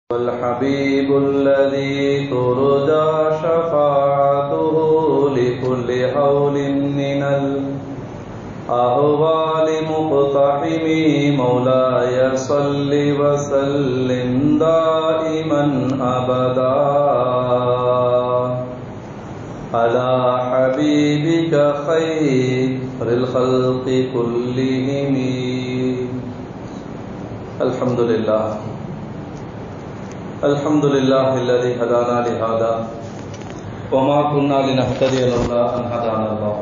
والحبيب الذي ترجى شفاعته لكل حول من الأهوال مقتحم مولاي صل وسلم دائما أبدا على حبيبك خير الخلق كلهم الحمد لله الحمد لله الذي هدانا لهذا وما كنا لنهتدي لولا ان هدانا الله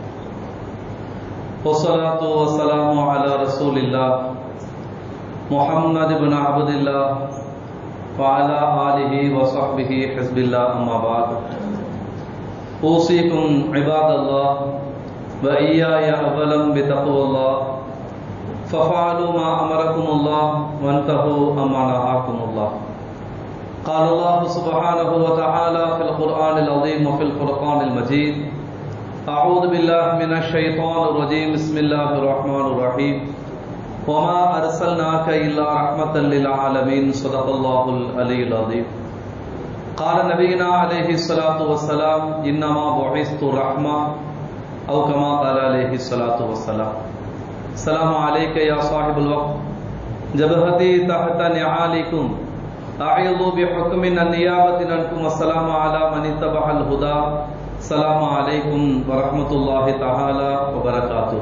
والصلاة والسلام على رسول الله محمد بن عبد الله وعلى آله وصحبه حزب الله أما بعد أوصيكم عباد الله وإياي أولا بتقوى الله ففعلوا ما أمركم الله وانتهوا أما نهاكم الله قال الله سبحانه وتعالى في القرآن العظيم وفي القرآن المجيد أعوذ بالله من الشيطان الرجيم بسم الله الرحمن الرحيم وما أرسلناك إلا رحمة للعالمين صدق الله العلي العظيم قال نبينا عليه الصلاة والسلام إنما بعثت رحمة أو كما قال عليه الصلاة والسلام السلام عليك يا صاحب الوقت جبهتي تحت نعالكم أعيض بحكم النيابة عنكم السلام على من اتبع الهدى السلام عليكم ورحمة الله تعالى وبركاته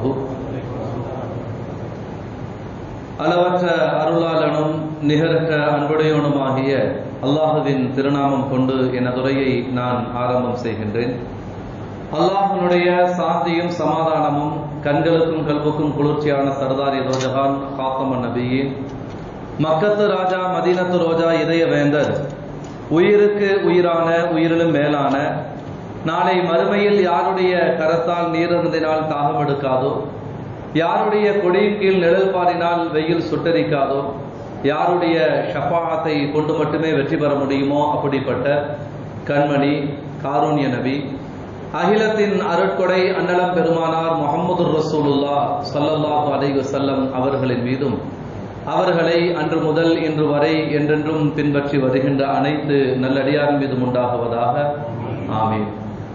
அளவற்ற அருளாளனும் நிகரற்ற அன்புடையவனுமாகிய அல்லாஹுவின் திருநாமம் கொண்டு என் உரையை நான் ஆரம்பம் செய்கின்றேன் அல்லாஹனுடைய சாந்தியும் சமாதானமும் கண்களுக்கும் கல்வுக்கும் குளிர்ச்சியான சர்தாரி ரோஜகான் ஹாத்தம நபியின் மக்கத்து ராஜா மதீனத்து ரோஜா இதய வேந்தர் உயிருக்கு உயிரான உயிரிலும் மேலான நாளை மறுமையில் யாருடைய கரத்தால் நீரருந்தினால் தாகம் எடுக்காதோ யாருடைய கொடியின் கீழ் நிழல் பாரினால் வெயில் சுட்டரிக்காதோ யாருடைய ஷஃபாத்தை கொண்டு மட்டுமே வெற்றி பெற முடியுமோ அப்படிப்பட்ட கண்மணி காரூண்ய நபி அகிலத்தின் அருட்கொடை அன்னலம் பெருமானார் முகமது ரசூலுல்லா சல்லல்லாஹு அலை வசல்லம் அவர்களின் மீதும் அவர்களை அன்று முதல் இன்று வரை என்றென்றும் பின்பற்றி வருகின்ற அனைத்து நல்லடியாரின் மீதும் உண்டாகுவதாக ஆமீன்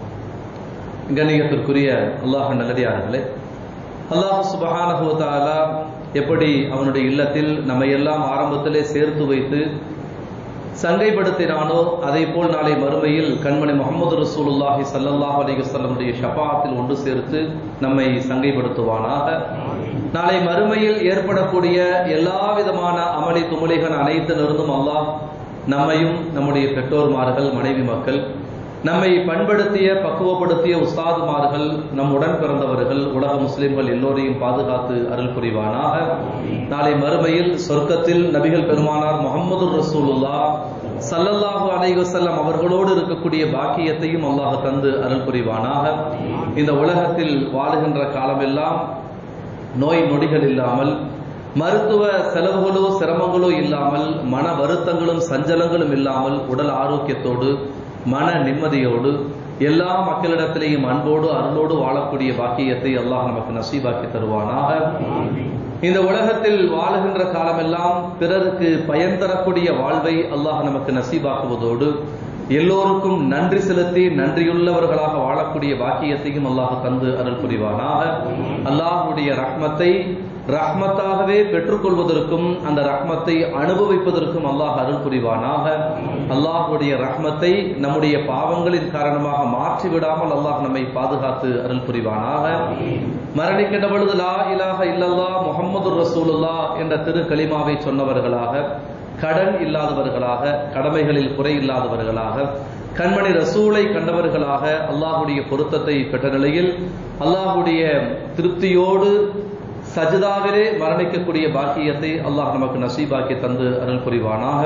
கணியத்திற்குரிய அல்லாஹ் நல்லடியார்களே அல்லாஹ் சுபஹானஹுவதாலா எப்படி அவனுடைய இல்லத்தில் நம்ம எல்லாம் ஆரம்பத்திலே சேர்த்து வைத்து சங்கைப்படுத்தினானோ அதே போல் நாளை மறுமையில் கண்மணி முகமது ரசூலுல்லாஹி சல்லல்லாஹ் அலிகல்லமுடைய ஷபாத்தில் ஒன்று சேர்த்து நம்மை சங்கைப்படுத்துவானாக நாளை மறுமையில் ஏற்படக்கூடிய எல்லா விதமான அமளி துமளிகள் அனைத்திலிருந்தும் அல்லாஹ் நம்மையும் நம்முடைய பெற்றோர்மார்கள் மனைவி மக்கள் நம்மை பண்படுத்திய பக்குவப்படுத்திய உஸ்தாதுமார்கள் நம் உடன் பிறந்தவர்கள் உலக முஸ்லிம்கள் எல்லோரையும் பாதுகாத்து அருள் புரிவானாக நாளை மறுமையில் சொர்க்கத்தில் நபிகள் பெருமானார் முகமது ரசூலுல்லா சல்லல்லாஹு அலைவசல்லம் அவர்களோடு இருக்கக்கூடிய பாக்கியத்தையும் அல்லாஹ் தந்து அருள் புரிவானாக இந்த உலகத்தில் வாழுகின்ற காலமெல்லாம் நோய் நொடிகள் இல்லாமல் மருத்துவ செலவுகளோ சிரமங்களோ இல்லாமல் மன வருத்தங்களும் சஞ்சலங்களும் இல்லாமல் உடல் ஆரோக்கியத்தோடு மன நிம்மதியோடு எல்லா மக்களிடத்திலேயும் அன்போடு அருளோடு வாழக்கூடிய பாக்கியத்தை அல்லாஹ் நமக்கு நசீபாக்கி தருவானாக இந்த உலகத்தில் வாழுகின்ற காலமெல்லாம் பிறருக்கு பயன் தரக்கூடிய வாழ்வை அல்லாஹ் நமக்கு நசீபாக்குவதோடு எல்லோருக்கும் நன்றி செலுத்தி நன்றியுள்ளவர்களாக வாழக்கூடிய பாக்கியத்தையும் அல்லாஹ் தந்து அருள் புரிவானாக அல்லாஹுடைய ரஹ்மத்தை ரஹ்மத்தாகவே பெற்றுக்கொள்வதற்கும் அந்த ரஹ்மத்தை அனுபவிப்பதற்கும் அல்லாஹ் அருள் புரிவானாக அல்லாஹுடைய ரஹ்மத்தை நம்முடைய பாவங்களின் காரணமாக மாற்றி விடாமல் அல்லாஹ் நம்மை பாதுகாத்து அருள் புரிவானாக மரணிக்கின்ற பொழுது லா இலாக இல்லல்லா முகமது ரசூலுல்லா என்ற திரு களிமாவை சொன்னவர்களாக கடன் இல்லாதவர்களாக கடமைகளில் குறை இல்லாதவர்களாக கண்மணி ரசூலை கண்டவர்களாக அல்லாஹுடைய பொருத்தத்தை பெற்ற நிலையில் அல்லாஹுடைய திருப்தியோடு சஜிதாவிலே மரணிக்கக்கூடிய பாக்கியத்தை அல்லாஹ் நமக்கு நசீபாக்கி தந்து அருள் புரிவானாக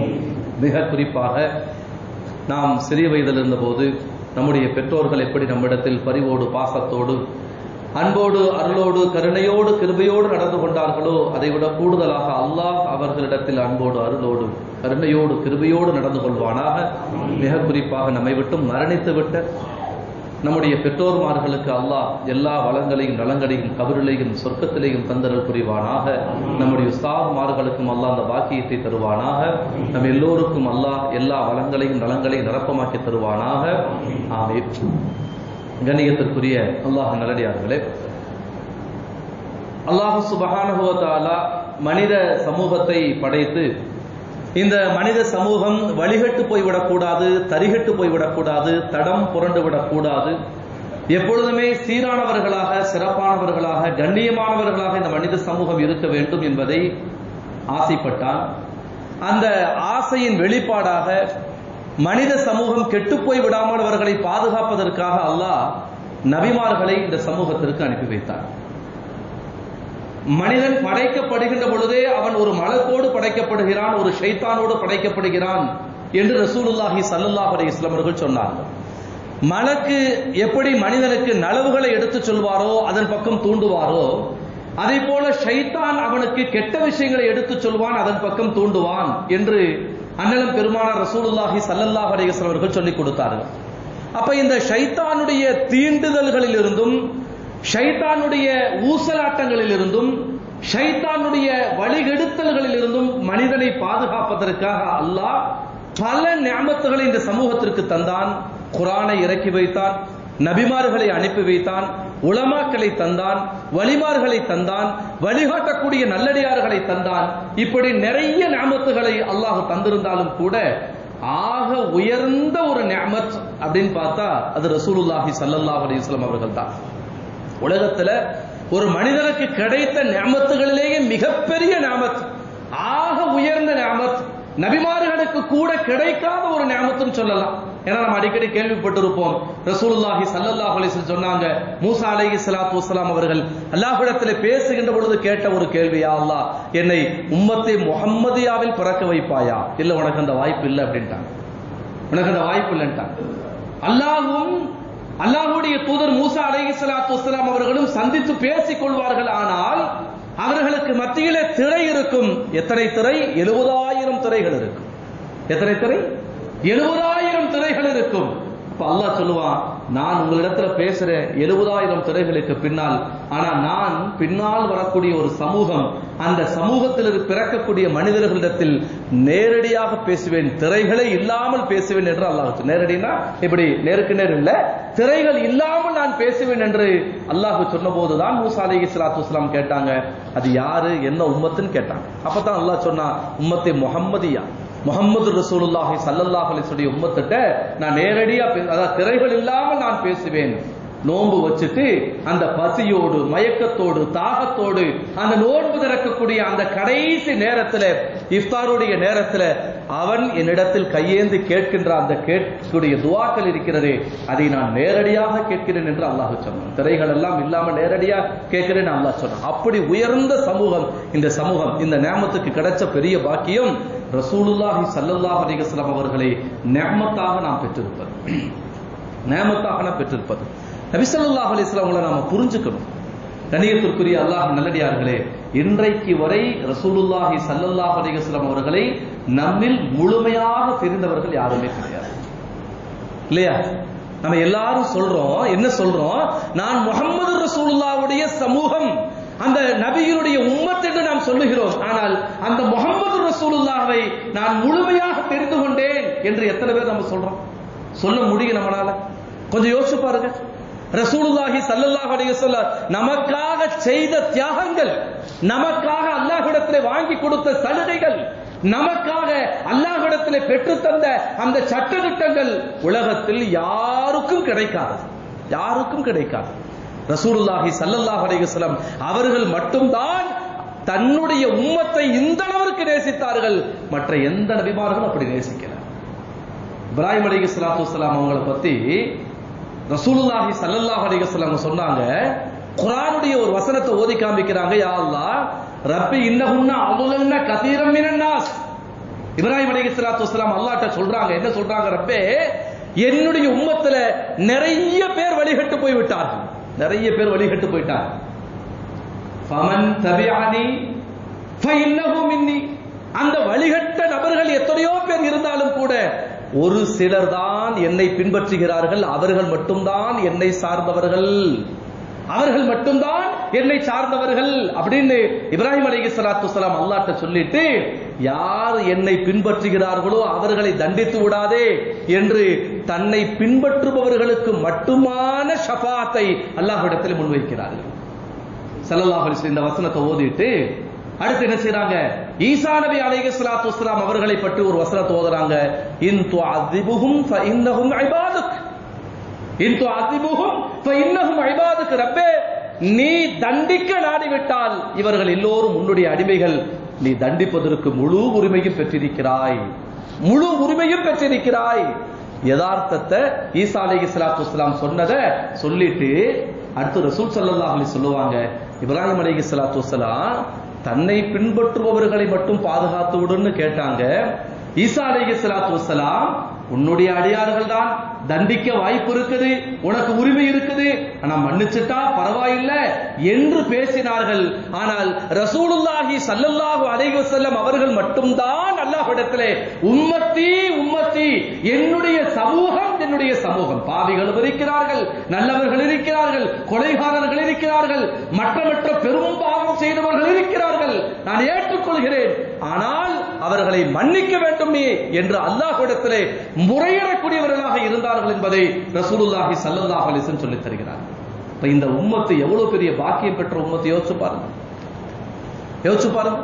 மிக குறிப்பாக நாம் சிறிய வயதில் இருந்தபோது நம்முடைய பெற்றோர்கள் எப்படி நம்மிடத்தில் பரிவோடு பாசத்தோடு அன்போடு அருளோடு கருணையோடு கிருபையோடு நடந்து கொண்டார்களோ அதை விட கூடுதலாக அல்லாஹ் அவர்களிடத்தில் அன்போடு அருளோடு கருணையோடு கிருபையோடு நடந்து கொள்வானாக மிக குறிப்பாக நம்மை விட்டும் மரணித்து விட்ட நம்முடைய பெற்றோர்மார்களுக்கு அல்லாஹ் எல்லா வளங்களையும் நலங்களையும் கபரிலையும் சொர்க்கத்திலேயும் தந்தரல் புரிவானாக நம்முடைய உஸ்தாத்மார்களுக்கும் அல்லாஹ் அந்த பாக்கியத்தை தருவானாக நம் எல்லோருக்கும் அல்லாஹ் எல்லா வளங்களையும் நலங்களையும் நிரப்பமாக்கி தருவானாக ஆமே கண்ணியத்திற்குரிய அல்லாஹ் நல்லடியார்களே அல்லாஹு சுபஹானுவத்தாலா மனித சமூகத்தை படைத்து இந்த மனித சமூகம் வழிகட்டு போய்விடக்கூடாது தரிகட்டு போய்விடக்கூடாது தடம் புரண்டு விடக்கூடாது எப்பொழுதுமே சீரானவர்களாக சிறப்பானவர்களாக கண்ணியமானவர்களாக இந்த மனித சமூகம் இருக்க வேண்டும் என்பதை ஆசைப்பட்டான் அந்த ஆசையின் வெளிப்பாடாக மனித சமூகம் கெட்டுப்போய் விடாமல் அவர்களை பாதுகாப்பதற்காக அல்லாஹ் நபிமார்களை இந்த சமூகத்திற்கு அனுப்பி வைத்தார் மனிதன் படைக்கப்படுகின்ற பொழுதே அவன் ஒரு மலக்கோடு படைக்கப்படுகிறான் ஒரு ஷைத்தானோடு படைக்கப்படுகிறான் என்று ரசூலுல்லாஹி சல்லுல்லாஹ் அலைஹிஸ்ஸலாம் அவர்கள் சொன்னார்கள் மலக்கு எப்படி மனிதனுக்கு நலவுகளை எடுத்துச் சொல்வாரோ அதன் பக்கம் தூண்டுவாரோ அதே போல ஷைத்தான் அவனுக்கு கெட்ட விஷயங்களை எடுத்துச் சொல்வான் அதன் பக்கம் தூண்டுவான் என்று அண்ணலம் பெருமானார் ரசூலுல்லாஹி சல்லல்லாஹ் அலைஹிஸ்ஸலாம் அவர்கள் சொல்லிக் கொடுத்தார்கள் அப்ப இந்த ஷைத்தானுடைய தீண்டுதல்களில் இருந்தும் ஷைத்தானுடைய ஊசலாட்டங்களில் இருந்தும் ஷைத்தானுடைய வழிகெடுத்தல்களில் இருந்தும் மனிதனை பாதுகாப்பதற்காக அல்லாஹ் பல ஞாபகத்துகளை இந்த சமூகத்திற்கு தந்தான் குரானை இறக்கி வைத்தான் நபிமார்களை அனுப்பி வைத்தான் உளமாக்களை தந்தான் வழிமார்களை தந்தான் வழிகாட்டக்கூடிய நல்லடியார்களை தந்தான் இப்படி நிறைய ஞாபகத்துகளை அல்லாஹ் தந்திருந்தாலும் கூட ஆக உயர்ந்த ஒரு ஞாபத் அப்படின்னு பார்த்தா அது ரசூலுல்லாஹி சல்லல்லாஹு அலைஹி வஸல்லம் அவர்கள் தான் உலகத்துல ஒரு மனிதனுக்கு கிடைத்த ஞாபத்துகளிலேயே மிகப்பெரிய ஞாபத் ஆக உயர்ந்த ஞாபத் நபிமார்களுக்கு கூட கிடைக்காத ஒரு ஞாபத்துன்னு சொல்லலாம் ஏன்னா நம்ம அடிக்கடி கேள்விப்பட்டிருப்போம் ரசூலுல்லாஹி சல்லல்லாஹு அலைஹி வஸல்லம் சொன்னாங்க மூசா அலைஹி ஸலாத்து வஸலாம் அவர்கள் அல்லாஹ்விடத்தில் பேசுகின்ற பொழுது கேட்ட ஒரு கேள்வியா அல்லாஹ் என்னை உம்மத்தை முஹம்மதியாவில் பிறக்க வைப்பாயா இல்ல உனக்கு அந்த வாய்ப்பு இல்லை அப்படின்ட்டாங்க உனக்கு அந்த வாய்ப்பு இல்லைன்ட்டாங்க அல்லாஹ்வும் அல்லாஹுடைய தூதர் மூசா அலைஹி ஸலாத்து வஸலாம் அவர்களும் சந்தித்து பேசிக் கொள்வார்கள் ஆனால் அவர்களுக்கு மத்தியிலே திரை இருக்கும் எத்தனை திரை எழுபதாயிரம் திரைகள் இருக்கும் எத்தனை திரை எழுபதாயிரம் திரைகள் இருக்கும் அப்ப அல்லாஹ் சொல்லுவான் நான் உங்களிடத்துல பேசுறேன் எழுபதாயிரம் திரைகளுக்கு பின்னால் ஆனா நான் பின்னால் வரக்கூடிய ஒரு சமூகம் அந்த சமூகத்தில் பிறக்கக்கூடிய மனிதர்களிடத்தில் நேரடியாக பேசுவேன் திரைகளே இல்லாமல் பேசுவேன் என்று அல்லாஹ் நேரடினா இப்படி நேருக்கு நேர் இல்ல திரைகள் இல்லாமல் நான் பேசுவேன் என்று அல்லாஹ் சொன்ன போதுதான் மூசா அலி இஸ்லாத்து வஸ்லாம் கேட்டாங்க அது யாரு என்ன உம்மத்துன்னு கேட்டாங்க அப்பதான் அல்லாஹ் சொன்னா உம்மத்தை முகம்மதியா முகமது ரசூலுல்லாஹி சல்லல்லாஹ் அலிசுடைய உம்மத்திட்ட நான் நேரடியா அதாவது திரைகள் இல்லாமல் நான் பேசுவேன் நோன்பு வச்சுட்டு அந்த பசியோடு மயக்கத்தோடு தாகத்தோடு அந்த நோன்பு திறக்கக்கூடிய அந்த கடைசி நேரத்துல இஃப்தாருடைய நேரத்துல அவன் என்னிடத்தில் கையேந்து கேட்கின்ற அந்த கேட்கக்கூடிய துவாக்கள் இருக்கிறதே அதை நான் நேரடியாக கேட்கிறேன் என்று அல்லாஹ் சொன்னான் திரைகள் எல்லாம் இல்லாம நேரடியா கேட்கிறேன் அல்லாஹ் சொன்னான் அப்படி உயர்ந்த சமூகம் இந்த சமூகம் இந்த நேமத்துக்கு கிடைச்ச பெரிய பாக்கியம் ரசூலுல்லாஹி சல்லல்லாஹ் அலிகஸ்லாம் அவர்களை நேமத்தாக நாம் பெற்றிருப்பது நேமத்தாக நாம் பெற்றிருப்பது நபிசல்லாஹ் அலிஸ்லாம் அவங்களை நாம புரிஞ்சுக்கணும் கணியத்திற்குரிய அல்லாஹ் நல்லடியார்களே இன்றைக்கு வரை ரசூலுல்லாஹி சல்லல்லாஹ் அலிகஸ்லாம் அவர்களை நம்மில் முழுமையாக தெரிந்தவர்கள் யாருமே கிடையாது இல்லையா நம்ம எல்லாரும் சொல்றோம் என்ன சொல்றோம் நான் முகமது ரசூலுல்லாவுடைய சமூகம் அந்த நபியினுடைய உம்மத் என்று நாம் சொல்லுகிறோம் ஆனால் அந்த முகமது ரசூலுல்லாவை நான் முழுமையாக தெரிந்து கொண்டேன் என்று எத்தனை பேர் நம்ம சொல்றோம் சொல்ல முடியும் நம்மளால கொஞ்சம் யோசிச்சு பாருங்க ரசூலுல்லாஹி சல்லல்லாஹு அலைஹி வஸல்லம் நமக்காக செய்த தியாகங்கள் நமக்காக அல்லாஹ்விடத்திலே வாங்கி கொடுத்த சலுகைகள் நமக்காக அல்லாஹ்விடத்திலே பெற்று தந்த அந்த சட்டத்திட்டங்கள் உலகத்தில் யாருக்கும் கிடைக்காது யாருக்கும் கிடைக்காது ரசூலுல்லாஹி சல்லல்லாஹு அலைஹி வஸல்லம் அவர்கள் மட்டும்தான் தன்னுடைய உம்மத்தை இந்த அளவிற்கு நேசித்தார்கள் மற்ற எந்த நபிமார்களும் அப்படி நேசிக்கல இப்ராஹிம் அலைஹி ஸலாத்து வஸலாம் அவங்கள பத்தி ரசூலுல்லாஹி சல்லல்லாஹு அலைஹி வஸல்லம் சொன்னாங்க குர்ஆனுடைய ஒரு வசனத்தை ஓதி காமிக்கிறாங்க யா அல்லாஹ் ரப்பி இன்னஹுன்ன அதுலன்ன கதீரம் மினன் நாஸ் இப்ராஹிம் அலைஹி ஸலாத்து வஸலாம் அல்லாஹ்ட்ட சொல்றாங்க என்ன சொல்றாங்க ரப்பே என்னுடைய உம்மத்துல நிறைய பேர் வழிகட்டு போய் விட்டார்கள் நிறைய பேர் வழிகட்டு போயிட்டாங்க ஃபமன் தபிஅனி ஃபஇன்னஹு மின்னி அந்த வழிகட்ட நபர்கள் எத்தனையோ பேர் இருந்தாலும் கூட ஒரு சிலர் தான் என்னை பின்பற்றுகிறார்கள் அவர்கள் மட்டும்தான் என்னை சார்ந்தவர்கள் அவர்கள் மட்டும்தான் என்னை சார்ந்தவர்கள் அப்படின்னு இப்ராஹிம் அலைஹி ஸலாத்து வஸலாம் அல்லாஹ்ட்ட சொல்லிட்டு யார் என்னை பின்பற்றுகிறார்களோ அவர்களை தண்டித்து விடாதே என்று தன்னை பின்பற்றுபவர்களுக்கு மட்டுமான ஷஃபாத்தை அல்லாஹ்விடத்தில் முன்வைக்கிறார்கள் ஸல்லல்லாஹு அலைஹி வஸல்லம் இந்த வசனத்தை ஓதிட்டு அடுத்து என்ன செய்றாங்க ஈசா நபி அலைஹி ஸலாத்து வஸலாம் அவர்களை பற்றி ஒரு வசனத்தை ஓதுறாங்க இன் துஅذிபுஹும் ஃபஇன்னஹும் இபாதுக் இன் துஅذிபுஹும் ஃபஇன்னஹும் இபாதுக் ரப்பே நீ தண்டிக்க நாடிவிட்டால் இவர்கள் எல்லோரும் உன்னுடைய அடிமைகள் நீ தண்டிப்பதற்கு முழு உரிமையும் பெற்றிருக்கிறாய் முழு உரிமையும் பெற்றிருக்கிறாய் யதார்த்தத்தை ஈசா அலைஹி ஸலாத்து வஸலாம் சொன்னதை சொல்லிட்டு அடுத்து ரசூல் ஸல்லல்லாஹு அலைஹி சொல்லுவாங்க இப்ராஹிம் அலைஹி ஸலாத்து வஸலாம் தன்னை பின்பற்றுபவர்களை மட்டும் பாதுகாத்து விடுன்னு கேட்டாங்க ஈசா அலைஹி ஸலாத்து வஸலாம் உன்னுடைய அடியார்கள் தான் தண்டிக்க வாய்ப்பு இருக்குது உனக்கு உரிமை இருக்குது ஆனா மன்னிச்சுட்டா பரவாயில்லை என்று பேசினார்கள் ஆனால் ரசூலுல்லாஹி ஸல்லல்லாஹு அலைஹி வஸல்லம் அவர்கள் மட்டும்தான் அல்லாஹ்விடத்திலே உம்மத்தி உம்மத்தி என்னுடைய சமூகம் என்னுடைய சமூகம் பாவிகளும் இருக்கிறார்கள் நல்லவர்கள் இருக்கிறார்கள் கொலைகாரர்கள் இருக்கிறார்கள் மற்ற மற்ற பெரும் பாவம் செய்தவர்கள் இருக்கிறார்கள் நான் ஏற்றுக்கொள்கிறேன் ஆனால் அவர்களை மன்னிக்க வேண்டுமே என்று அல்லாஹ்விடத்திலே முறையிடக்கூடியவர்களாக இருந்தார்கள் என்பதை ரசூலுல்லாஹி ஸல்லல்லாஹு அலைஹி வஸல்லம் சொல்லித் தருகிறார் இப்ப இந்த உம்மத்து எவ்வளவு பெரிய பாக்கியம் பெற்ற உம்மத்தை யோசிச்சு பாருங்க யோசிச்சு பாருங்க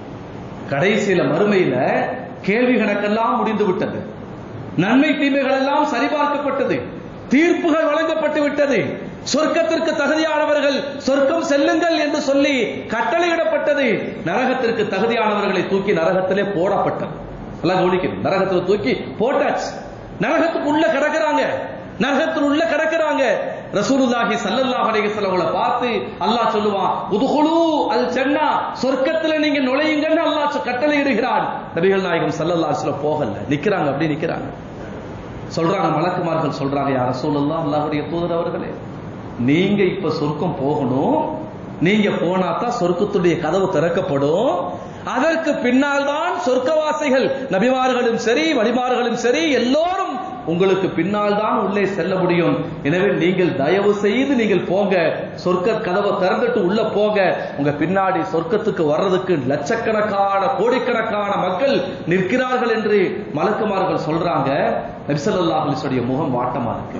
கடைசியில மறுமையில கேள்வி கணக்கெல்லாம் முடிந்து விட்டது நன்மை தீமைகள் எல்லாம் சரிபார்க்கப்பட்டது தீர்ப்புகள் வழங்கப்பட்டு விட்டது சொர்க்கத்திற்கு தகுதியானவர்கள் சொர்க்கம் செல்லுங்கள் என்று சொல்லி கட்டளையிடப்பட்டது நரகத்திற்கு தகுதியானவர்களை தூக்கி நரகத்திலே போடப்பட்டது எல்லாம் கவனிக்கணும் நரகத்துல தூக்கி போட்டாச்சு நரகத்துக்கு உள்ள கிடக்குறாங்க நரகத்தில் உள்ள கிடக்குறாங்க ரசூலுல்லாஹி ஸல்லல்லாஹு அலைஹி வஸல்லம் பார்த்து அல்லாஹ் சொல்லுவான் உதுகுலு அல் ஜன்னா சொர்க்கத்துல நீங்க நுழையுங்கன்னு அல்லாஹ் கட்டளை இடுகிறான் நபிகள் நாயகம் ஸல்லல்லாஹு அலைஹி வஸல்லம் போகல நிக்கிறாங்க அப்படி நிக்கிறாங்க சொல்றாங்க மலக்குமார்கள் சொல்றாங்க யார் ரசூலுல்லாஹ் அல்லாஹ்வுடைய தூதர் அவர்களே நீங்க இப்ப சொர்க்கம் போகணும் நீங்க போனா தான் சொர்க்கத்துடைய கதவு திறக்கப்படும் அதற்கு பின்னால் தான் சொர்க்கவாசிகள் நபிமார்களும் சரி வழிமார்களும் சரி எல்லோரும் உங்களுக்கு பின்னால் தான் உள்ளே செல்ல முடியும் எனவே நீங்கள் தயவு செய்து நீங்கள் போங்க சொர்க்க கதவை திறந்துட்டு உள்ள போங்க உங்க பின்னாடி சொர்க்கத்துக்கு வர்றதுக்கு லட்சக்கணக்கான கோடிக்கணக்கான மக்கள் நிற்கிறார்கள் என்று மலக்குமார்கள் சொல்றாங்க நபிசல்லாஹ் அலிஸுடைய முகம் வாட்டமா இருக்கு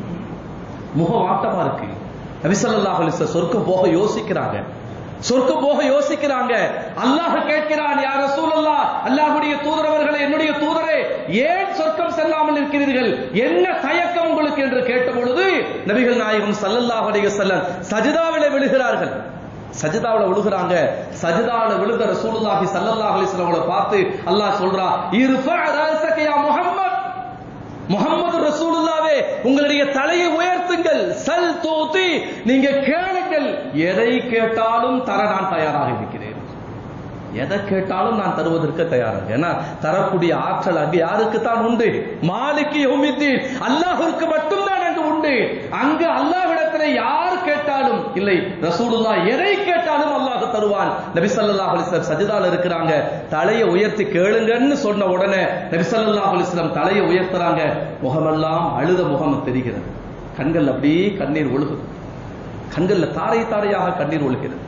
முகம் வாட்டமா இருக்கு நபிசல்லாஹ் அலிஸ சொர்க்கம் போக யோசிக்கிறாங்க சொர்க்கம் போக யோசிக்கிறாங்க அல்லாஹ் கேட்கிறான் யார் ரசூலல்லா அல்லாஹ்வுடைய தூதரவர்களே என்னுடைய தூதரே ஏன் சொர்க்கம் செல்லாமல் இருக்கிறீர்கள் என்ன தயக்கம் உங்களுக்கு என்று கேட்ட பொழுது நபிகள் நாயகம் ஸல்லல்லாஹு அலைஹி வஸல்லம் சஜிதாவிலே விழுகிறார்கள் சஜிதாவுல விழுகிறாங்க சஜிதாவுல விழுந்த ரசூலுல்லாஹி ஸல்லல்லாஹு அலைஹி வஸல்லம் பார்த்து அல்லாஹ் சொல்றான் இர்ஃபா ரஸக யா முஹம்மத் முகமது ரசூலுல்லாவே உங்களுடைய தலையை உயர்த்துங்கள் சல் தூத்தி நீங்க கேளுங்கள் எதை கேட்டாலும் தர நான் தயாராக இருக்கிறேன் எதை கேட்டாலும் நான் தருவதற்கு தயாராக ஏன்னா தரக்கூடிய ஆற்றல் அங்கு யாருக்கு தான் உண்டு மாலிக்கு யௌமித்தீன் அல்லாஹ்விற்கு மட்டும்தான் அங்கு உண்டு அங்கு அல்லாஹ்விடத்தில் யார் கேட்டாலும் இல்லை ரசூலுல்லா எதை கேட்டாலும் அல்லாஹ் தருவான் நபி ஸல்லல்லாஹு அலைஹி வஸல்லம் சஜிதால இருக்கிறாங்க தலையை உயர்த்தி கேளுங்கன்னு சொன்ன உடனே நபி ஸல்லல்லாஹு அலைஹி வஸல்லம் தலையை உயர்த்துறாங்க முகமெல்லாம் அழுத முகம் தெரிகிறது கண்கள் அப்படியே கண்ணீர் ஒழுகுது கண்கள்ல தாரை தாரையாக கண்ணீர் ஒழுகிறது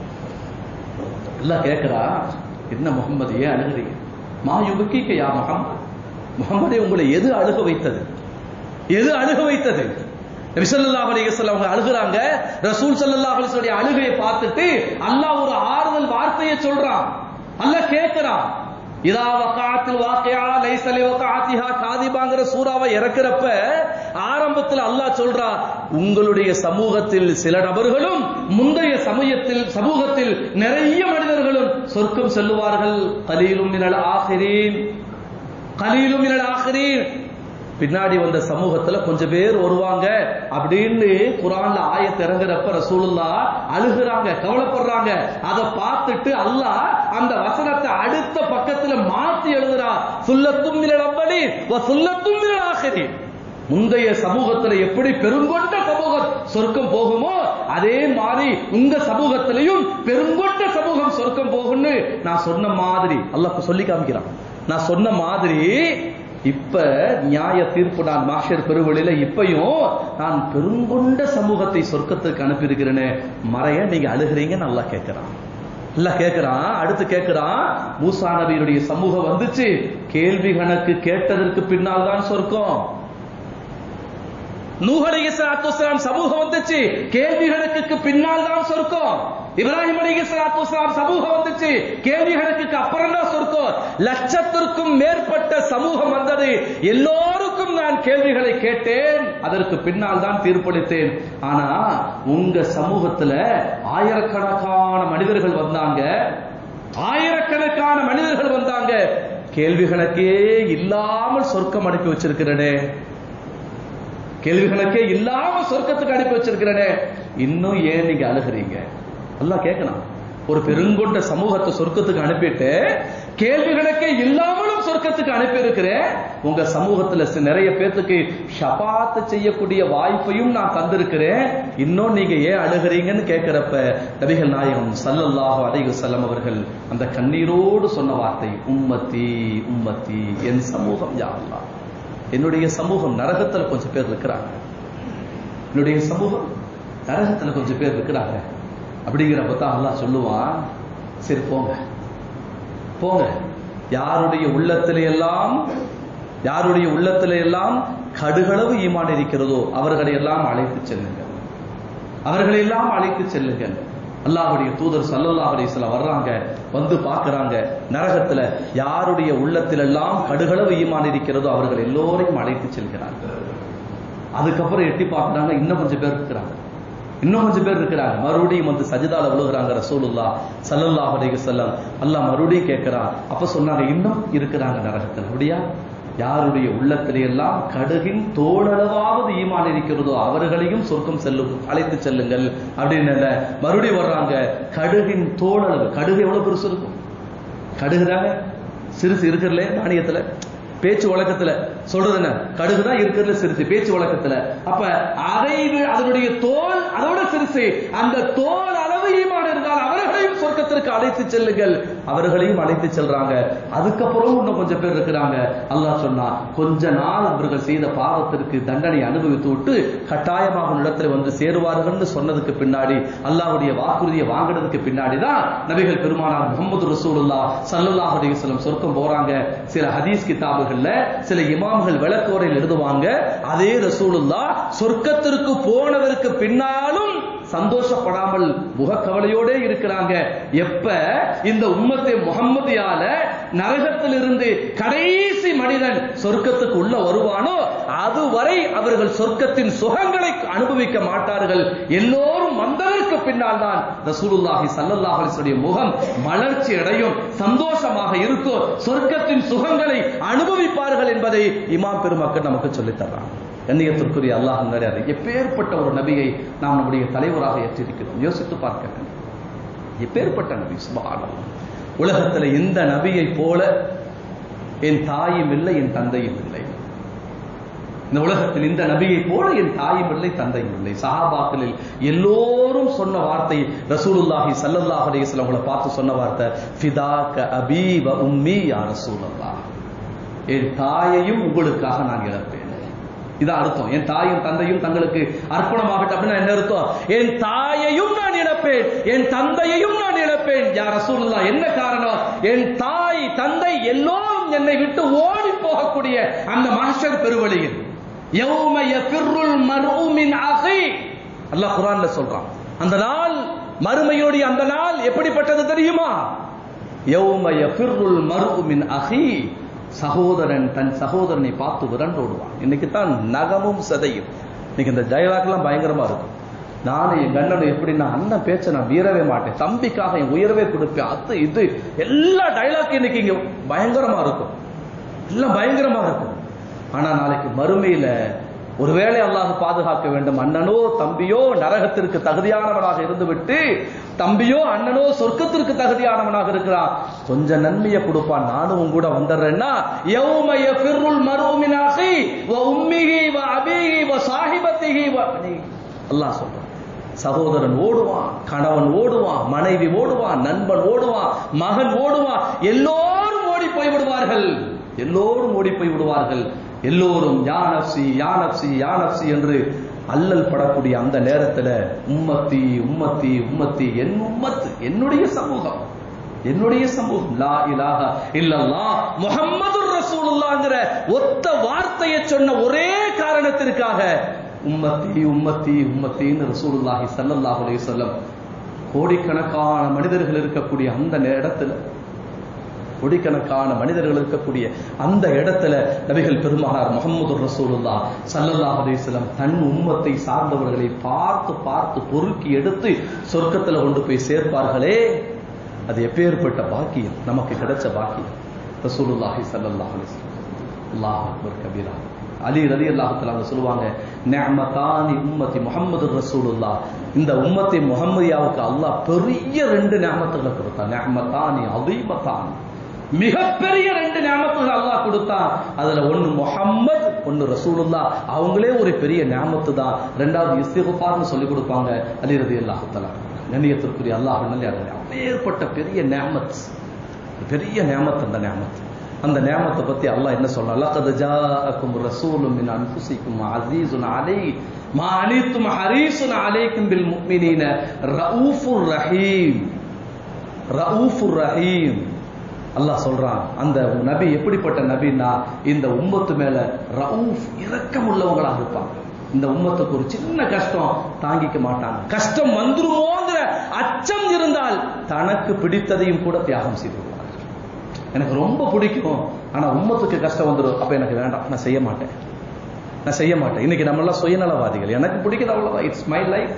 எல்லாம் கேட்கிறா என்ன முகம்மது ஏன் அழுகிறீங்க மா யுபக்கிக்க யா முகம்மது முகம்மதே உங்களை எது அழுக வைத்தது எது அழுக வைத்தது நபி ஸல்லல்லாஹு அலைஹி வஸல்லம் அவங்க அழுகுறாங்க ரசூல் ஸல்லல்லாஹு அலைஹி வஸல்லம் அழுகையை பார்த்துட்டு அல்லாஹ் ஒரு ஆறுதல் வார்த்தையை சொல்றான் அல்லாஹ் கேட்கிறான் இதா வகாத்தில் வாக்கியா லைசலி வகாத்திஹா காதிபாங்கிற சூறாவை இறக்குறப்ப ஆரம்பத்தில் அல்லாஹ் சொல்றா உங்களுடைய சமூகத்தில் சில நபர்களும் முந்தைய சமயத்தில் சமூகத்தில் நிறைய மனிதர்களும் சொர்க்கம் செல்லுவார்கள் கலீலும் மினல் ஆகிரீன் கலீலும் மினல் ஆகிரீன் பின்னாடி வந்த சமூகத்துல கொஞ்சம் பேர் வருவாங்க அப்படின்னு குரான்ல ஆயத்து இறங்குறப்ப ரசூலுல்லா அழுகுறாங்க கவலைப்படுறாங்க அதை பார்த்துட்டு அல்லாஹ் அந்த வசனத்தை அடுத்த பக்கத்துல மாத்தி எழுதுறா சுல்லத்தும் மினல் அவ்வளி சுல்லத்தும் மினல் ஆகிரி முந்தைய சமூகத்துல எப்படி பெருங்கொண்ட சமூகம் சொர்க்கம் போகுமோ அதே மாதிரி உங்க சமூகத்திலையும் பெருங்கொண்ட சமூகம் சொர்க்கம் போகும்னு நான் சொன்ன மாதிரி அல்லாஹ் சொல்லி காமிக்கிறான் நான் சொன்ன மாதிரி இப்ப நியாய தீர்ப்பு நான் மாஷர் பெருவழியில இப்பயும் நான் பெருங்கொண்ட சமூகத்தை சொர்க்கத்துக்கு அனுப்பியிருக்கிறேன்னு மறைய நீங்க அழுகிறீங்க நல்லா கேட்கிறான் நல்லா கேட்கிறான் அடுத்து கேட்கிறான் மூசா நபியுடைய சமூகம் வந்துச்சு கேள்வி கணக்கு கேட்டதற்கு பின்னால் தான் சொர்க்கம் நூஹ் அலைஹிஸ்ஸலாத்து வஸ்ஸலாம் சமூகம் வந்துச்சு கேள்வி கணக்குக்கு பின்னால் தான் சொர்க்கம் இப்ராஹிம் அலைஹிஸ்ஸலாத்து வஸ்ஸலாம் சமூகம் வந்துச்சு கேள்வி கணக்குக்கு அப்புறம் தான் சொர்க்கம் லட்சத்திற்கும் மேற்பட்ட சமூகம் வந்தது எல்லோருக்கும் நான் கேள்விகளை கேட்டேன் அதற்கு பின்னால் தான் தீர்ப்பளித்தேன் ஆனா உங்க சமூகத்துல ஆயிரக்கணக்கான மனிதர்கள் வந்தாங்க ஆயிரக்கணக்கான மனிதர்கள் வந்தாங்க கேள்வி கணக்கே இல்லாமல் சொர்க்கம் அனுப்பி வச்சிருக்கிறனே கேள்வி கணக்கே இல்லாம சொர்க்கத்துக்கு அனுப்பி வச்சிருக்கிறனே இன்னும் ஏன் நீங்க அழுகிறீங்க எல்லாம் கேட்கணும் ஒரு பெருங்கொண்ட சமூகத்தை சொர்க்கத்துக்கு அனுப்பிட்டு கேள்வி கணக்கே இல்லாமலும் சொர்க்கத்துக்கு அனுப்பி இருக்கிறேன் உங்க சமூகத்துல சி- நிறைய பேர்த்துக்கு ஷபாத்து செய்யக்கூடிய வாய்ப்பையும் நான் தந்திருக்கிறேன் இன்னும் நீங்க ஏன் அழுகிறீங்கன்னு கேட்கிறப்ப நபிகள் நாயகம் ஸல்லல்லாஹு அலைஹி வஸல்லம் அவர்கள் அந்த கண்ணீரோடு சொன்ன வார்த்தை உம்மத்தி உம்மத்தி என் சமூகம் யா அல்லாஹ் என்னுடைய சமூகம் நரகத்துல கொஞ்சம் பேர் இருக்கிறாங்க என்னுடைய சமூகம் நரகத்துல கொஞ்சம் பேர் இருக்கிறாங்க அப்படிங்கிறப்ப தான் அல்லாஹ் சொல்லுவான் சரி போங்க போங்க யாருடைய உள்ளத்திலே எல்லாம் யாருடைய உள்ளத்திலே எல்லாம் கடுகளவு ஈமான் இருக்கிறதோ அவர்களை எல்லாம் அழைத்து செல்லுங்கள் அவர்களை எல்லாம் அழைத்து செல்லுங்கள் அல்லாஹ்வுடைய தூதர் ஸல்லல்லாஹு அலைஹி வஸல்லம் வர்றாங்க வந்து பார்க்கறாங்க நரகத்துல யாருடைய உள்ளத்தில் எல்லாம் கடுகளவு ஈமான் இருக்கிறதோ அவர்கள் எல்லோரையும் அழைத்து செல்கிறார்கள் அதுக்கப்புறம் எட்டி பார்க்கறாங்க இன்னும் கொஞ்சம் பேர் இருக்கிறாங்க இன்னும் கொஞ்சம் பேர் இருக்கிறாங்க மறுபடியும் வந்து சஜிதால விழுகிறாங்க ரசூலுல்லா ஸல்லல்லாஹு அலைஹி வஸல்லம் அல்லாஹ் மறுபடியும் கேட்கிறான் அப்ப சொன்னாங்க இன்னும் இருக்கிறாங்க நரகத்தில் அப்படியா யாருடைய உள்ளத்திலே எல்லாம் கடுகின் தோளளவாவது ஈமான் இருக்கிறதோ அவர்களையும் சொர்க்கம் செல்லும் அழைத்து செல்லுங்கள் அப்படின்னு இல்ல. மறுபடியும் வர்றாங்க கடுகின் தோளளவு கடுகு எவ்வளவு பெருசு இருக்கும் கடுகு தானே சிறுசு இருக்கிறதுல நாணயத்துல பேச்சு வழக்கத்துல சொல்றது என்ன கடுகு தான் இருக்கிறதுல சிறுசு பேச்சு வழக்கத்துல அப்ப அதை வி- அதனுடைய தோல் அதோட சிறுசு அந்த தோல் அளவு ஈமான் இருந்தால் அவர்களையும் சொர்க்கத்திற்கு அழைத்து செல்லுங்கள் அவர்களையும் அழைத்து செல்றாங்க அதுக்கப்புறம் இன்னும் கொஞ்சம் பேர் இருக்கிறாங்க அல்லாஹ் சொன்னா கொஞ்ச நாள் அவர்கள் செய்த பாவத்திற்கு தண்டனை அனுபவித்து விட்டு கட்டாயமாக இடத்துல வந்து சேருவார்கள்னு சொன்னதுக்கு பின்னாடி அல்லாஹ்வுடைய வாக்குறுதியை வாங்கினதுக்கு பின்னாடி தான் நபிகள் பெருமானார் முகமது ரசூலுல்லாஹ் ஸல்லல்லாஹு அலைஹி வஸல்லம் சொர்க்கம் போறாங்க சில ஹதீஸ் கிதாபுகள்ல சில இமாம்கள் விளக்கோரையில் எழுதுவாங்க அதே ரசூலுல்லாஹ் சொர்க்கத்திற்கு போனதற்கு பின்னாலும் சந்தோஷப்படாமல் முகக்கவலையோட இருக்கிறாங்க எப்ப இந்த உம்மத்தை முகம்மதியால நரகத்திலிருந்து கடைசி மனிதன் சொர்க்கத்துக்கு உள்ள வருவானோ அதுவரை அவர்கள் சொர்க்கத்தின் சுகங்களை அனுபவிக்க மாட்டார்கள் எல்லோரும் வந்ததற்கு பின்னால் தான் ரசூலுல்லாஹி ஸல்லல்லாஹு அலைஹி வஸல்லம் முகம் மலர்ச்சி அடையும் சந்தோஷமாக இருக்கும் சொர்க்கத்தின் சுகங்களை அனுபவிப்பார்கள் என்பதை இமாம் பெருமக்கள் நமக்கு சொல்லித் தர்றாங்க கண்ணியத்திற்குரிய அல்லாஹ் நிறையாது எப்பேற்பட்ட ஒரு நபியை நாம் நம்முடைய தலைவராக ஏற்றிருக்கிறோம் யோசித்து பார்க்க வேண்டும் எப்பேற்பட்ட நபி சுபஹானல்லாஹ் உலகத்துல இந்த நபியை போல என் தாயும் இல்லை என் தந்தையும் இல்லை இந்த உலகத்தில் இந்த நபியை போல என் தாயும் இல்லை தந்தையும் இல்லை சஹாபாக்களில் எல்லோரும் சொன்ன வார்த்தை ரசூலுல்லாஹி ஸல்லல்லாஹு அலைஹி வஸல்லம் அவங்களை பார்த்து சொன்ன வார்த்தை ஃபிதாக அபீ வ உம்மி யா ரசூலல்லாஹ் என் தாயையும் உங்களுக்காக நான் இழப்பேன் இதான் அர்த்தம் என் தாயும் தந்தையும் தங்களுக்கு அர்ப்பணமாகட்டும் அப்படின்னா என்ன அர்த்தம் என் தாயையும் நான் இழப்பேன் என் தந்தையையும் நான் இழப்பேன் யார் ரசூலுல்லா என்ன காரணம் என் தாய் தந்தை எல்லோரும் என்னை விட்டு ஓடி போகக்கூடிய அந்த மஹ்ஷர் பெருவழியில் யௌம யஃபிர்ருல் மர்உ மின் அஹி அல்லாஹ் குர்ஆன்ல சொல்றான் அந்த நாள் மறுமையோடைய அந்த நாள் எப்படிப்பட்டது தெரியுமா யௌம யஃபிர்ருல் மர்உ மின் அஹி சகோதரன் தன் சகோதரனை பார்த்து விரண்டோடுவான் இன்னைக்கு தான் நகமும் சதையும் இன்னைக்கு இந்த டயலாக்லாம் பயங்கரமா இருக்கும் நானும் என் கண்ணனும் எப்படின்னா அண்ணன் பேச்ச நான் வீரவே மாட்டேன் தம்பிக்காக என் உயர்வே கொடுப்பேன் அது இது எல்லா டயலாக் இன்னைக்கு இங்க பயங்கரமா இருக்கும் எல்லாம் பயங்கரமா இருக்கும் ஆனா நாளைக்கு மறுமையில ஒருவேளை அல்லாஹ் பாதுகாக்க வேண்டும் அண்ணனோ தம்பியோ நரகத்திற்கு தகுதியானவனாக இருந்துவிட்டு தம்பியோ அண்ணனோ சொர்க்கத்திற்கு தகுதியானவனாக இருக்கிறான் கொஞ்சம் நன்மையை கொடுப்பான் நானும் உன் கூட வந்துடுறேன்னா யௌம யஃபிர்ருல் மர்உ மின் அஹி வ உம்மிஹி வ அபீஹி வ சாஹிபத்திஹி வ பனீஹி. அல்லாஹ் சொல்றான் சகோதரன் ஓடுவான் கணவன் ஓடுவான் மனைவி ஓடுவான் நண்பன் ஓடுவான் மகன் ஓடுவான் எல்லோரும் ஓடி போய் விடுவார்கள் எல்லோரும் ஓடி போய் விடுவார்கள் எல்லோரும் யா நப்சி யா நப்சி யா நப்சி என்று அல்லல் படக்கூடிய அந்த நேரத்துல உம்மத்தி உம்மத்தி உம்மத்தி என் உம்மத்து என்னுடைய சமூகம் என்னுடைய சமூகம் லா இலாஹ இல்லல்லாஹ் முஹம்மதுர் ரசூலுல்லாஹ்ங்கிற ஒத்த வார்த்தையை சொன்ன ஒரே காரணத்திற்காக உம்மத்தி உம்மத்தி உம்மத்தின்னு ரசூலுல்லாஹி ஸல்லல்லாஹு அலைஹி வஸல்லம் கோடிக்கணக்கான மனிதர்கள் இருக்கக்கூடிய அந்த இடத்துல கோடிக்கணக்கான மனிதர்கள் இருக்கக்கூடிய அந்த இடத்துல நபிகள் பெருமகனார் முகமது ரசூலுல்லா சல்லல்லாஹு அலைஹி வஸல்லம் தன் உம்மத்தை சார்ந்தவர்களை பார்த்து பார்த்து பொறுக்கி எடுத்து சொர்க்கத்துல கொண்டு போய் சேர்ப்பார்களே அது எப்பேற்பட்ட பாக்கியம் நமக்கு கிடைச்ச பாக்கியம் ரசூலுல்லாஹி ஸல்லல்லாஹு அலைஹி வஸல்லம் அல்லாஹ் அக்பர் கபீரா அலி ரலி அல்லாஹத்துல சொல்லுவாங்க நிஅமதானி உம்மத்தி முஹம்மது ரசூலுல்லாஹ் இந்த உம்மத்தி முஹம்மதியாவுக்கு அல்லாஹ் பெரிய ரெண்டு நியமத்துகளை கொடுத்தான் நிஅமதானி அதீமத்தான் மிகப்பெரிய ரெண்டு நியமத்துகள் அல்லாஹ் கொடுத்தான் அதுல ஒன்னு முஹம்மத் ஒன்னு ரசூலுல்லா அவங்களே ஒரு பெரிய நியமத்து தான் ரெண்டாவது இஸ்திகுஃபார்னு சொல்லி கொடுப்பாங்க அலி ரதி அல்லாஹுத்தலா கண்ணியத்திற்குரிய அல்லாஹ் நல்ல அப்பேற்பட்ட பெரிய நியமத் பெரிய நியமத் அந்த நியமத் அந்த நியமத்தை பத்தி அல்லாஹ் என்ன சொல்றான் லaqad ஜாஅக்கும் ரசூலும் மின் அன்ஃபுசிக்கும் அஸீஸுன் அலை மா அனித்தும் ஹரீஸுன் அலைக்கும் பில் முஃமினீன ரഊஃபுர் ரஹீம் ரഊஃபுர் ரஹீம் அல்லாஹ் சொல்றான் அந்த நபி எப்படிப்பட்ட நபின்னா இந்த உம்மத்து மேல ரவுஃப் இரக்கம் உள்ளவங்களாக இருப்பாங்க இந்த உம்மத்துக்கு ஒரு சின்ன கஷ்டம் தாங்கிக்க மாட்டாங்க கஷ்டம் வந்துருமோங்கிற அச்சம் இருந்தால் தனக்கு பிடித்ததையும் கூட தியாகம் செய்து விடுவார்கள் எனக்கு ரொம்ப பிடிக்கும் ஆனா உம்மத்துக்கு கஷ்டம் வந்துடும் அப்ப எனக்கு வேண்டாம் நான் செய்ய மாட்டேன் நான் செய்ய மாட்டேன் இன்னைக்கு நம்ம எல்லாம் சுயநலவாதிகள் எனக்கு பிடிக்கிறது அவ்வளவுதான் இட்ஸ் மை லைஃப்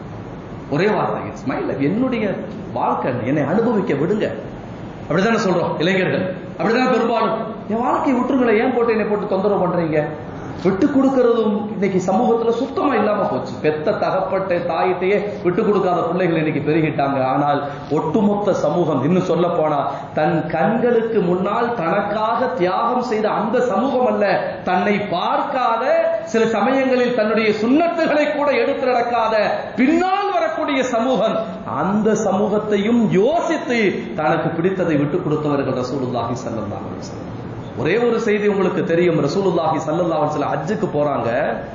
ஒரே வார்த்தை இட்ஸ் மை லைஃப் என்னுடைய வாழ்க்கை என்னை அனுபவிக்க விடுங்க அப்படித்தானே சொல்றோம் இளைஞர்கள் அப்படித்தானே பெரும்பாலும் என் வாழ்க்கையை விட்டுருங்களேன் ஏன் போட்டு என்னை போட்டு தொந்தரவு பண்றீங்க விட்டு கொடுக்கறதும் இன்னைக்கு சமூகத்துல சுத்தமா இல்லாம போச்சு பெத்த தகப்பட்ட தாயிட்டையே விட்டு கொடுக்காத பிள்ளைகள் இன்னைக்கு பெருகிட்டாங்க ஆனால் ஒட்டுமொத்த சமூகம் இன்னும் சொல்ல போனா தன் கண்களுக்கு முன்னால் தனக்காக தியாகம் செய்த அந்த சமூகம் அல்ல தன்னை பார்க்காத சில சமயங்களில் தன்னுடைய சுண்ணத்துகளை கூட எடுத்து நடக்காத பின்னால் வரக்கூடிய சமூகம் அந்த சமூகத்தையும் யோசித்து தனக்கு பிடித்ததை விட்டு கொடுத்தவர்கள் ரசூலுல்லாஹி ஸல்லல்லாஹு அலைஹி வஸல்லம் ஒரே ஒரு செய்தி உங்களுக்கு தெரியும் ரசூலுல்லாஹி ஸல்லல்லாஹு அலைஹி வஸல்லம் ஹஜ்ஜுக்கு போறாங்க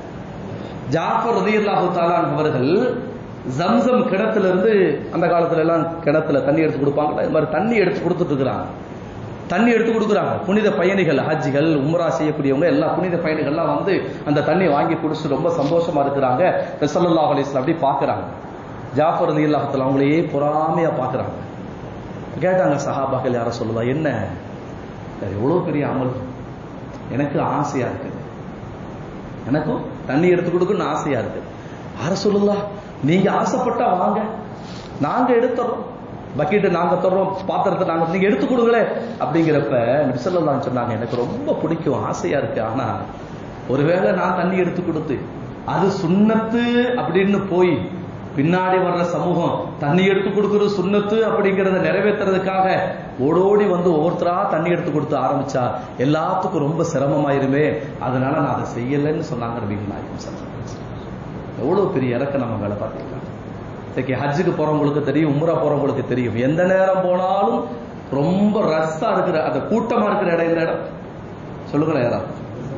ஜாஃபர் ரலியல்லாஹு தஆலா அவர்கள் ஜம்சம் கிணத்துல இருந்து அந்த காலத்துல எல்லாம் கிணத்துல தண்ணி எடுத்து கொடுப்பாங்கல்ல இது மாதிரி தண்ணி எடுத்து கொடுத்துட்டு இருக்கிறாங்க தண்ணி எடுத்து கொடுக்குறாங்க புனித பயணிகள் ஹஜ்ஜிகள் உம்ரா செய்யக்கூடியவங்க எல்லா புனித பயணிகள்லாம் வந்து அந்த தண்ணியை வாங்கி குடிச்சு ரொம்ப சந்தோஷமா இருக்கிறாங்க ரசூலுல்லாஹி அலைஹி வஸல்லம் அப்படி பார்க்கறாங்க ஜாஃபர் ரலியல்லாஹு தஆலா அவங்களையே பொறாமையா பார்க்கறாங்க கேட்டாங்க சஹாபாக்கள் யார சொல்லுவா என்ன எவ்வளவு பெரிய அமல் எனக்கு ஆசையா இருக்குது எனக்கும் தண்ணி எடுத்து கொடுக்கணும்னு ஆசையா இருக்கு யார சொல்லலாம் நீங்க ஆசைப்பட்டா வாங்க நாங்க எடுத்துறோம் பக்கெட்டு நாங்க தர்றோம் பாத்திரத்தை நாங்க நீங்க எடுத்து கொடுங்களே அப்படிங்கிறப்ப நபிசல்லாம் சொன்னாங்க எனக்கு ரொம்ப பிடிக்கும் ஆசையா இருக்கு ஆனா ஒருவேளை நான் தண்ணி எடுத்து கொடுத்து அது சுண்ணத்து அப்படின்னு போய் பின்னாடி வர்ற சமூகம் தண்ணி எடுத்து கொடுக்கறது சுண்ணத்து அப்படிங்கறத நிறைவேற்றுறதுக்காக ஓடோடி வந்து ஒவ்வொருத்தரா தண்ணி எடுத்து கொடுத்து ஆரம்பிச்சா எல்லாத்துக்கும் ரொம்ப சிரமமாயிருமே அதனால நான் அதை செய்யலைன்னு சொன்னாங்க நபிகள் நாயகம் சல்லல்லாஹு அலைஹி வஸல்லம். எவ்வளவு பெரிய இறக்க நம்ம மேல பாத்தீங்களா இன்னைக்கு ஹஜ்ஜுக்கு போறவங்களுக்கு தெரியும் உம்ரா போறவங்களுக்கு தெரியும் எந்த நேரம் போனாலும் ரொம்ப ரஸ்ஸா இருக்கிற அந்த கூட்டமா இருக்கிற இடம் இந்த இடம் சொல்லுங்களேன் யாராவது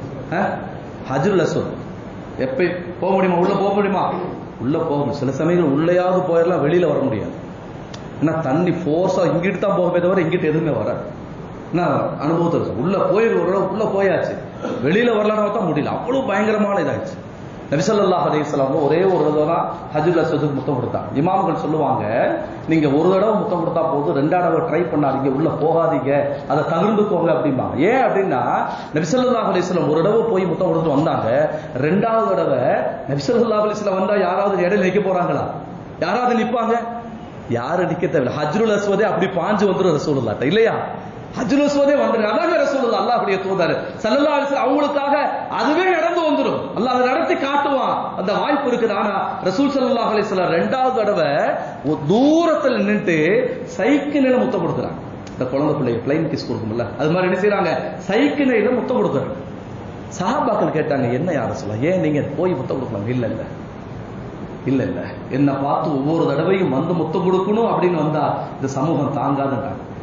ஹஜ்ருல் அஸ்வத் எப்ப போக முடியுமா உள்ள போக முடியுமா உள்ள போகணும் சில சமயங்கள் உள்ளேயாவது போயிடலாம் வெளியில வர முடியாது ஏன்னா தண்ணி ஃபோர்ஸா இங்கிட்டு தான் போகவே தவிர இங்கிட்டு எதுவுமே வராது என்ன அனுபவத்தில் இருக்கு. உள்ள போய் ஒரு அளவு உள்ள போயாச்சு வெளியில வரலான்னு தான் முடியல அவ்வளவு பயங்கரமான இதாச்சு நபிசல்லாஹ் அலைஹிஸ்ஸலாம் ஒரே ஒரு தடவை தான் ஹஜ்ஜுல் அஸ்வதுக்கு முத்தம் கொடுத்தாங்க இமாம்கள் சொல்லுவாங்க நீங்க ஒரு தடவை முத்தம் கொடுத்தா போதும் ரெண்டாவது தடவை ட்ரை பண்ணாதீங்க உள்ள போகாதீங்க அதை தவிர்த்துக்கோங்க அப்படிம்பாங்க ஏன் அப்படின்னா நபிசல்லாஹ் அலைஹிஸ்ஸலாம் ஒரு தடவை போய் முத்தம் கொடுத்து வந்தாங்க ரெண்டாவது தடவை நபிசல்லாஹ் அலைஹிஸ்ஸலாம் வந்தா யாராவது இடையில நிக்க போறாங்களா யாராவது நிப்பாங்க யாரு நிக்க தேவையில்ல ஹஜ்ருல் அஸ்வதே அப்படி பாஞ்சு வந்துடும் ரசூலுல்லாட்ட இல்லையா ஹஜ்ருல் அஸ்வதே வந்துடும் அதாங்க ரசூலுல்லாஹ் அல்லாஹ்வுடைய தூதர் ஸல்லல்லாஹு அலைஹி வஸல்லம் அவங்களுக்காக அதுவே நடந்து வந்துடும் அல்லாஹ் அதை நடத்தி காட்டுவான் அந்த வாய்ப்பு இருக்குது ஆனா ரசூல் ஸல்லல்லாஹு அலைஹி வஸல்லம் ரெண்டாவது தடவை ஒரு தூரத்துல நின்னுட்டு சைக்கிளில முத்தம் கொடுக்குறாங்க இந்த குழந்தை பிள்ளைங்க பிளைன் கிஸ் கொடுக்கும்ல அது மாதிரி என்ன செய்றாங்க சைக்கிளில முத்தம் கொடுக்குறாங்க சஹாபாக்கள் கேட்டாங்க என்ன யார சொல்லலாம் ஏன் நீங்க போய் முத்தம் கொடுக்கலாம் இல்ல இல்ல இல்ல இல்ல என்ன பார்த்து ஒவ்வொரு தடவையும் வந்து முத்தம் கொடுக்கணும் அப்படின்னு வந்தா இந்த சமூகம் தாங்காதுன்றாங்க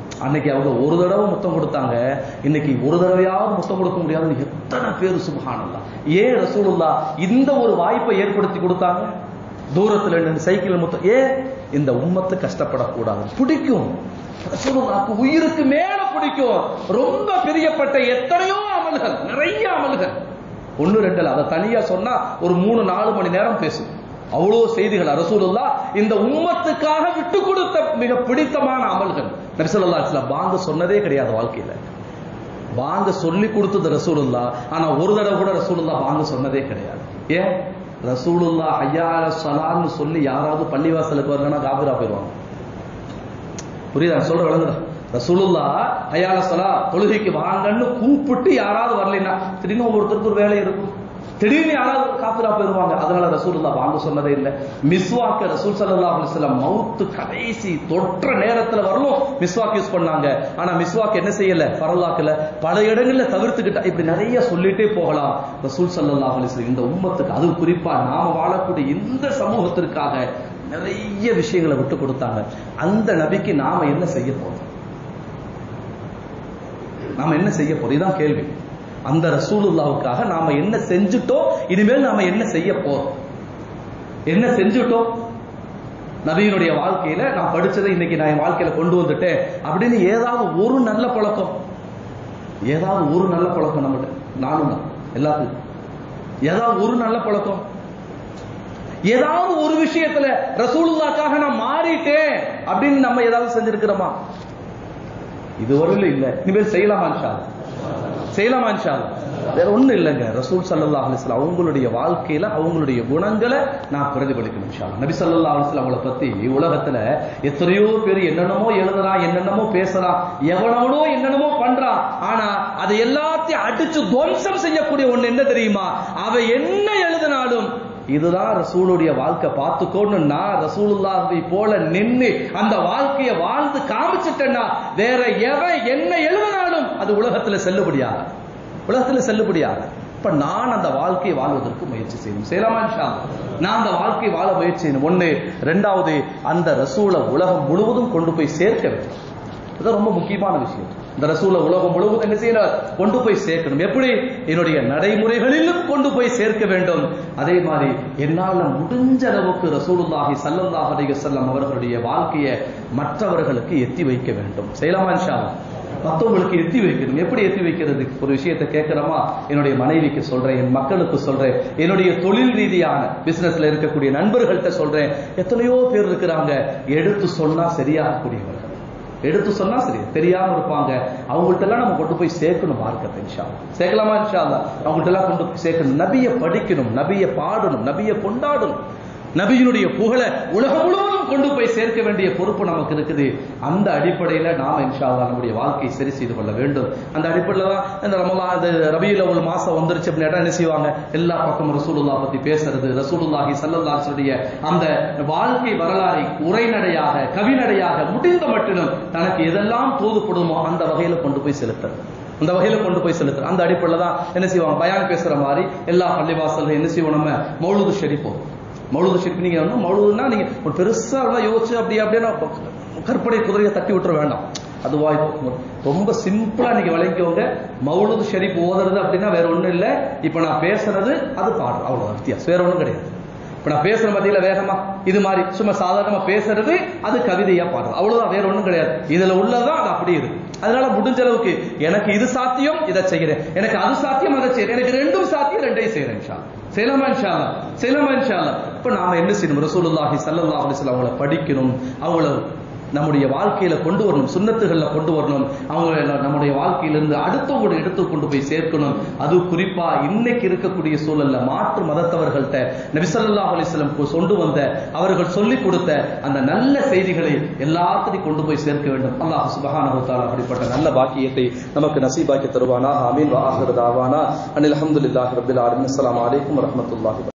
அன்னைக்கு அவங்க ஒரு தடவை முத்தம் கொடுத்தாங்க இன்னைக்கு ஒரு தடவையாவது முத்தம் கொடுக்க முடியாதுன்னு எத்தனை பேர் சுபஹானல்லா ஏன் ரசூலுல்லா இந்த ஒரு வாய்ப்பை ஏற்படுத்தி கொடுத்தாங்க தூரத்துல நின்று சைக்கிள் முத்தம் ஏன் இந்த உம்மத்து கஷ்டப்படக்கூடாது பிடிக்கும் ரசூலுல்லாக்கு உயிருக்கு மேல பிடிக்கும் ரொம்ப பிரியப்பட்ட எத்தனையோ அமல்கள் நிறைய அமல்கள் ஒன்னு ரெண்டுல அதை தனியா சொன்னா ஒரு மூணு நாலு மணி நேரம் பேசும் அவ்வளவு செய்திகள் ரசூலுல்லா இந்த உம்மத்துக்காக விட்டு கொடுத்த மிக பிடித்தமான அமல்கள் நபிசல்லா இஸ்லாம் பாங்க சொன்னதே கிடையாது வாழ்க்கையில வாங்க சொல்லி கொடுத்தது ரசூலுல்லா ஆனா ஒரு தடவை கூட ரசூலுல்லா வாங்க சொன்னதே கிடையாது ஏன் ரசூலுல்லா ஐயா சலான்னு சொல்லி யாராவது பள்ளிவாசலுக்கு வரலன்னா காபிரா போயிடுவாங்க புரியுதா சொல்ற விளங்குதா ரசூலுல்லா ஐயால சலா தொழுகைக்கு வாங்கன்னு கூப்பிட்டு யாராவது வரலைன்னா திடீர்னு ஒவ்வொருத்தருக்கு ஒரு வேலை இருக்கும் திடீர்னு யாராவது காப்பிரா போயிருவாங்க அதனால ரசூலுல்லா வாங்க சொன்னதே இல்லை மிஸ்வாக்க ரசூல் சல்லா அலிஸ்லாம் மவுத்து கடைசி தொற்ற நேரத்துல வரலும் மிஸ்வாக் யூஸ் பண்ணாங்க ஆனா மிஸ்வாக் என்ன செய்யல பரலாக்கல பல இடங்கள்ல தவிர்த்துக்கிட்டா இப்படி நிறைய சொல்லிட்டே போகலாம் ரசூல் சல்லா அலிஸ்லாம் இந்த உம்மத்துக்கு அது குறிப்பா நாம வாழக்கூடிய இந்த சமூகத்திற்காக நிறைய விஷயங்களை விட்டு கொடுத்தாங்க அந்த நபிக்கு நாம என்ன செய்ய போறோம் நாம என்ன செய்ய போறோம் இதுதான் கேள்வி அந்த ரசூலுல்லாவுக்காக நாம என்ன செஞ்சுட்டோம் இனிமேல் நாம என்ன செய்ய போறோம் என்ன செஞ்சுட்டோம் நபியினுடைய வாழ்க்கையில நான் படிச்சதை இன்னைக்கு நான் என் வாழ்க்கையில கொண்டு வந்துட்டேன் அப்படின்னு ஏதாவது ஒரு நல்ல பழக்கம் ஏதாவது ஒரு நல்ல பழக்கம் நம்மகிட்ட நானும் தான் எல்லாத்துக்கும் ஏதாவது ஒரு நல்ல பழக்கம் ஏதாவது ஒரு விஷயத்துல ரசூலுல்லாக்காக நான் மாறிட்டேன் அப்படின்னு நம்ம ஏதாவது செஞ்சிருக்கிறோமா இதுவரையிலும் இல்ல இனிமேல் செய்யலாமா இன்ஷா செய்யலாமா இன்ஷா வேற ஒண்ணும் இல்லைங்க ரசூல் சல்லா அலிஸ்லாம் அவங்களுடைய வாழ்க்கையில அவங்களுடைய குணங்களை நான் பிரதிபலிக்கணும் இன்ஷா நபி சல்லா அலிஸ்லாம் அவங்கள பத்தி உலகத்துல எத்தனையோ பேர் என்னென்னமோ எழுதுறான் என்னென்னமோ பேசுறான் எவனவனோ என்னென்னமோ பண்றான் ஆனா அதை எல்லாத்தையும் அடிச்சு துவம்சம் செய்யக்கூடிய ஒண்ணு என்ன தெரியுமா அவ என்ன எழுதினாலும் இதுதான் ரசூலுடைய வாழ்க்கை பார்த்துக்கோன்னு நான் ரசூலுல்லாவை போல நின்று அந்த வாழ்க்கையை வாழ்ந்து காமிச்சிட்டேன்னா வேற எவன் என்ன எழுதினாலும் அது உலகத்துல செல்லுபடியாக உலகத்துல செல்லுபடியாக இப்ப நான் அந்த வாழ்க்கையை வாழ்வதற்கு முயற்சி செய்யணும் செய்யலாமா இன்ஷா நான் அந்த வாழ்க்கை வாழ முயற்சி செய்யணும் ஒண்ணு ரெண்டாவது அந்த ரசூலை உலகம் முழுவதும் கொண்டு போய் சேர்க்க வேண்டும் இது ரொம்ப முக்கியமான விஷயம் இந்த ரசூலை உலகம் முழுவதும் என்ன செய்யணும் கொண்டு போய் சேர்க்கணும் எப்படி என்னுடைய நடைமுறைகளிலும் கொண்டு போய் சேர்க்க வேண்டும் அதே மாதிரி என்னால முடிஞ்ச அளவுக்கு ரசூலுல்லாஹி சல்லல்லாஹு அலைஹி வஸல்லம் அவர்களுடைய வாழ்க்கையை மற்றவர்களுக்கு எத்தி வைக்க வேண்டும் செய்யலாமா இன்ஷா மற்றவங்களுக்கு எத்தி வைக்கணும் எப்படி எத்தி வைக்கிறது ஒரு விஷயத்தை கேட்கிறோமா என்னுடைய மனைவிக்கு சொல்றேன் என் மக்களுக்கு சொல்றேன் என்னுடைய தொழில் ரீதியான பிசினஸ்ல இருக்கக்கூடிய நண்பர்கள்ட்ட சொல்றேன் எத்தனையோ பேர் இருக்கிறாங்க எடுத்து சொன்னா சரியாகக்கூடியவர்கள் எடுத்து சொன்னா சரி தெரியாம இருப்பாங்க அவங்கள்ட்ட எல்லாம் நம்ம கொண்டு போய் சேர்க்கணும் மார்க்கத்தை இன்ஷா சேர்க்கலாமா இன்ஷா அல்லா அவங்கள்ட்ட எல்லாம் கொண்டு போய் சேர்க்கணும் நபிய படிக்கணும் நபிய பாடணும் நபிய கொண்டாடணும் நபியினுடைய புகழ உலகம் முழுவதும் கொண்டு போய் சேர்க்க வேண்டிய பொறுப்பு நமக்கு இருக்குது அந்த அடிப்படையில நாம இன்ஷா அல்லா நம்முடைய வாழ்க்கையை சரி செய்து கொள்ள வேண்டும் அந்த அடிப்படையில தான் இந்த ரமலா இந்த ரபியுல் அவல் மாசம் வந்துருச்சு அப்படின்னு என்ன செய்வாங்க எல்லா பக்கம் ரசூலுல்லா பத்தி பேசுறது ரசூலுல்லாஹி சல்லல்லாஹுடைய அந்த வாழ்க்கை வரலாறை உரைநடையாக கவிநடையாக முடிந்த மட்டிலும் தனக்கு எதெல்லாம் தோதுப்படுமோ அந்த வகையில கொண்டு போய் செலுத்துறது அந்த வகையில கொண்டு போய் செலுத்துற அந்த அடிப்படையில தான் என்ன செய்வாங்க பயான் பேசுற மாதிரி எல்லா பள்ளிவாசல்கள் என்ன செய்வோம் நம்ம மௌலுது ஷெரிப்போம் மௌலுது ஷெரிப் நீங்க வந்து மௌலுதுன்னா நீங்க ஒரு பெருசா எல்லாம் யோசிச்சு அப்படி அப்படியே கற்பனை குதிரையை தட்டி விட்டுற வேண்டாம் அதுவா ரொம்ப சிம்பிளா நீங்க விளங்கிக்கோங்க மௌலுது ஷெரீப் ஓதுறது அப்படின்னா வேற ஒண்ணும் இல்ல இப்ப நான் பேசுறது அது பாடுறது அவ்வளவு வித்தியாசம் வேற ஒண்ணும் கிடையாது இப்ப நான் பேசுற மத்தியில வேகமா இது மாதிரி சும்மா சாதாரணமா பேசுறது அது கவிதையா பாடுறது அவ்வளவுதான் வேற ஒண்ணும் கிடையாது இதுல உள்ளதான் அது அப்படி இருக்கு அதனால முடிஞ்ச அளவுக்கு எனக்கு இது சாத்தியம் இதை செய்கிறேன் எனக்கு அது சாத்தியம் அதை செய்யறேன் எனக்கு ரெண்டும் சாத்தியம் ரெண்டையும் செய்யறேன் இன்ஷா செய்யலாமா இன்ஷா செய்யலாமா இன்ஷா இப்ப நாம என்ன செய்யணும் ரசூலுல்லாஹி ஸல்லல்லாஹு அலைஹி வஸல்லம் அவங்கள படிக்கணும் அவங்கள நம்முடைய வாழ்க்கையில கொண்டு வரணும் சுண்ணத்துகள்ல கொண்டு வரணும் அவங்க நம்முடைய வாழ்க்கையிலிருந்து அடுத்தவங்க எடுத்து கொண்டு போய் சேர்க்கணும் அது குறிப்பா இன்னைக்கு இருக்கக்கூடிய சூழல்ல மாற்று மதத்தவர்கள்ட்ட நபிசல்லாஹ் அலிஸ்லம் கொண்டு வந்த அவர்கள் சொல்லிக் கொடுத்த அந்த நல்ல செய்திகளை எல்லாத்தையும் கொண்டு போய் சேர்க்க வேண்டும் அல்லாஹ் சுபஹானஹு அப்படிப்பட்ட நல்ல பாக்கியத்தை நமக்கு நசீபாக்கி தருவானா அமீன் வாஹர் தாவானா அனில் அஹமதுல்லாஹி ரபில் ஆலமின் அஸ்ஸலாமு அலைக்கும் வரஹ்மத்துல்லாஹி